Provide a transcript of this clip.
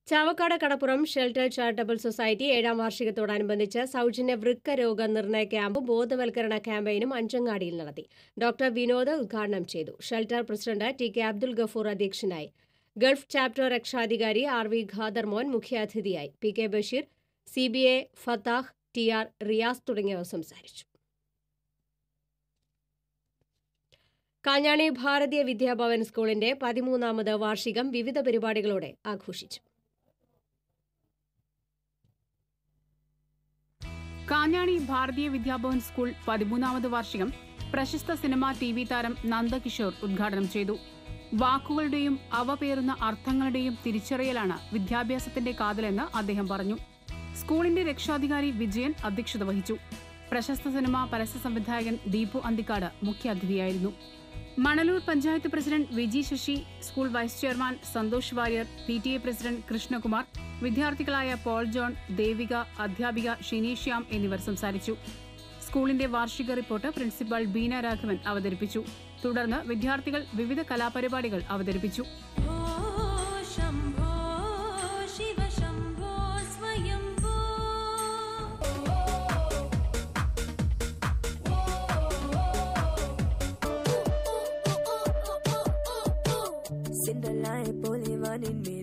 ചാവക്കാട് കടപ്പുറം shelter charitable society ഏഴാം വാർഷികത്തോടനുബന്ധിച്ച് സൗജന്യ വൃക്ക രോഗ നിർണയ ക്യാമ്പും ബോധവൽക്കരണ ക്യാമ്പയിനും അഞ്ചങ്ങാടിയിൽ നടത്തി ഡോക്ടർ വിനോദ് ഉദ്ഘാടനം ചെയ്തു shelter president T K Abdul Gafoor അധ്യക്ഷനായി ഗൾഫ് ചാപ്റ്റർ രക്ഷാധികാരി ആർ വി ഖാദർമോൻ മുഖ്യാതിഥിയായി P K Basheer C B A Fathah T R Riyas തുടങ്ങിയവർ സംസാരിച്ചു കാഞ്ഞാണി ഭാരതീയ വിദ്യാഭവൻ സ്കൂളിന്റെ പതിമൂന്നാമത് വാർഷികം വിവിധ പരിപാടികളോടെ ആഘോഷിച്ചു കാഞ്ഞാണി ഭാരതീയ വിദ്യാഭവൻ സ്കൂൾ പതിമൂന്നാമത് വാർഷികം പ്രശസ്ത സിനിമാ ടി വി താരം നന്ദകിഷോർ ഉദ്ഘാടനം ചെയ്തു വാക്കുകളുടെയും അവ പേറുന്ന അർത്ഥങ്ങളുടെയും തിരിച്ചറിയലാണ് വിദ്യാഭ്യാസത്തിന്റെ കാതലെന്ന് അദ്ദേഹം പറഞ്ഞു സ്കൂളിന്റെ രക്ഷാധികാരി വിജയൻ അധ്യക്ഷത വഹിച്ചു പ്രശസ്ത സിനിമാ പരസ്യ സംവിധായകൻ ദീപു അന്തിക്കാട് മുഖ്യാതിഥിയായിരുന്നു Manalur panchayat president Viji Sasi school vice chairman Santhosh Warrier P T A president Krishnakumar വിദ്യാർത്ഥികളായ പോൾ ജോൺ ദേവിക അധ്യാപിക ഷിനി ശ്യാം എന്നിവർ സംസാരിച്ചു സ്കൂളിന്റെ വാർഷിക റിപ്പോർട്ട് പ്രിൻസിപ്പൽ ബീന രാഘവൻ അവതരിപ്പിച്ചു തുടർന്ന് വിദ്യാർത്ഥികൾ വിവിധ കലാപരിപാടികൾ അവതരിപ്പിച്ചു शम्भो शिव शम्भो स्वयम्भो സിൻഡലായ പോലെ വാനിന്മേൽ